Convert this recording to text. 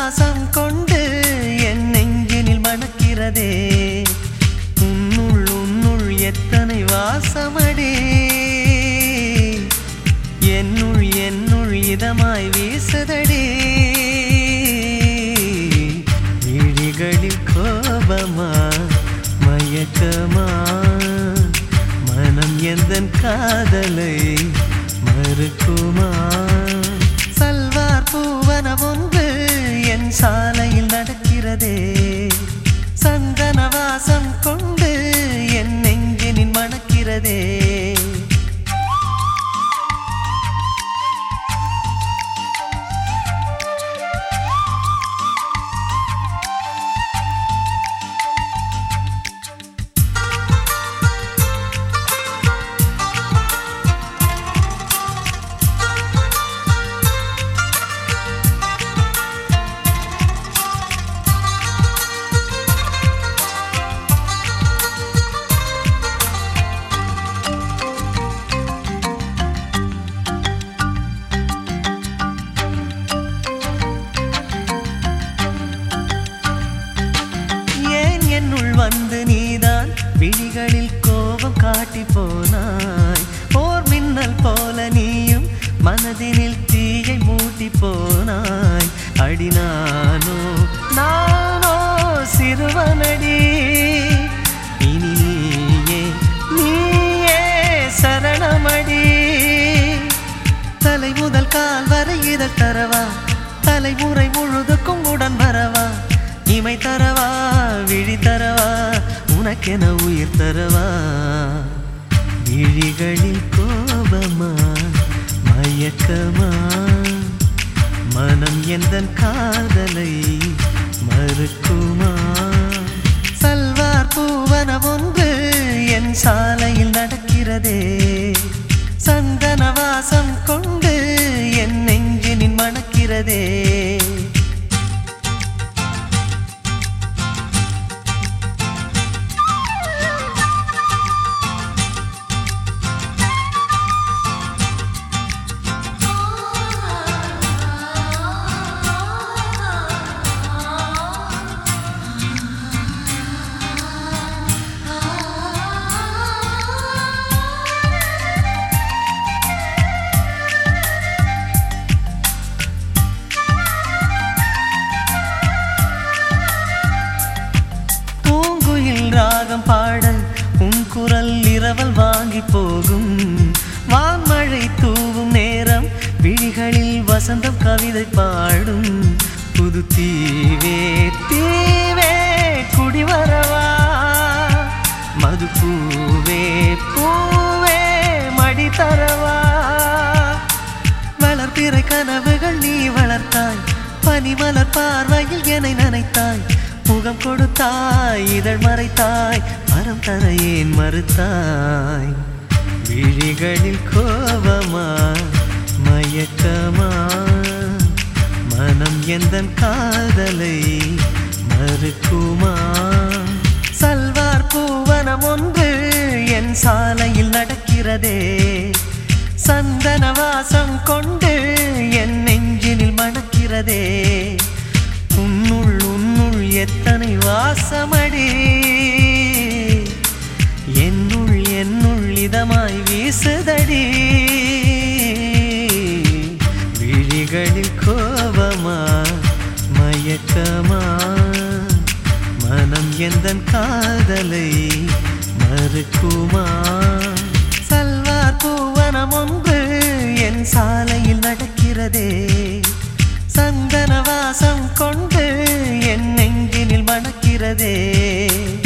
வாசம் கொண்டு என் நெஞ்சினில் மணக்கிறதே உன்னுள் உன்னுள் எத்தனை வாசமடி என்னுள் என்னுள் இதமாய் வீசுதடி விழிகளில் கோபமா மயக்கமா மனம் எந்தன் காதலை மறுக்குமா சல்வார் பூவனம் ஒன்று என் சாலையில் நடக்கிறதே சந்தன வாசம் கொண்டு என் நெஞ்சினில் மணக்கிறதே ஏன் என்னுள் வந்து நீதான் விழிகளில் கோபம் காட்டி போனாய் ஓர் மின்னல் போல நீயும் மனதினில் தீயை மூட்டி போனாய் அடி நானோ நானோ சிறுவனடி இனி நீயே நீயே சரணமடி தலை முதல் கால் வரை இதழ் தரவா தலைமுறை முழுதுக்கும் உடன் வரவா இமை தரவா விழி தரவா உனக்கென உயிர் தரவா விழிகளில் கோபமா மயக்கமா மனம் எந்தன் காதலை மறுக்குமா சல்வார் பூவனம் ஒன்று என் சாலையில் நடக்கிறதே சந்தன வாசம் கொண்டு என் நெஞ்சினின் மணக்கிறதே பூங்குயில் ராகம் பாட உன் குரல் இரவல் வாங்கி போகும் வான்மழை தூவும் நேரம் விழிகளில் வசந்தம் கவிதை பாடும் புது தீவே தீவே குடிவரவா மது பூவே பூவே மடி தரவா வளர்பிறை கனவுகள் நீ வளர்த்தாய் பனிமலர் பார்வையில் என்னை நனைத்தாய் முகம் கொடுத்தாய் இதழ் மறைத்தாய் மரம் தர ஏன் மறுத்தாய் விழிகளில் கோபமா மயக்கமா மனம் எந்தன் காதலை மறுக்குமா சல்வார் பூவனம் ஒன்று என் சாலையில் நடக்கிறதே சந்தன வாசம் கொண்டு என் நெஞ்சினில் மணக்கிறதே உன்னுள் உன்னுள் எத்தனை வாசமடி என்னுள் என்னுள் இதமாய் வீசுதடி விழிகளில் கோபமா மயக்கமா மனம் எந்தன் காதலை மறுக்குமா சல்வார் பூவனம் ஒன்று என் சாலையில் நடக்கிறதே சந்தன வாசம் கொண்டு என் நெஞ்சினில் மணக்கிறதே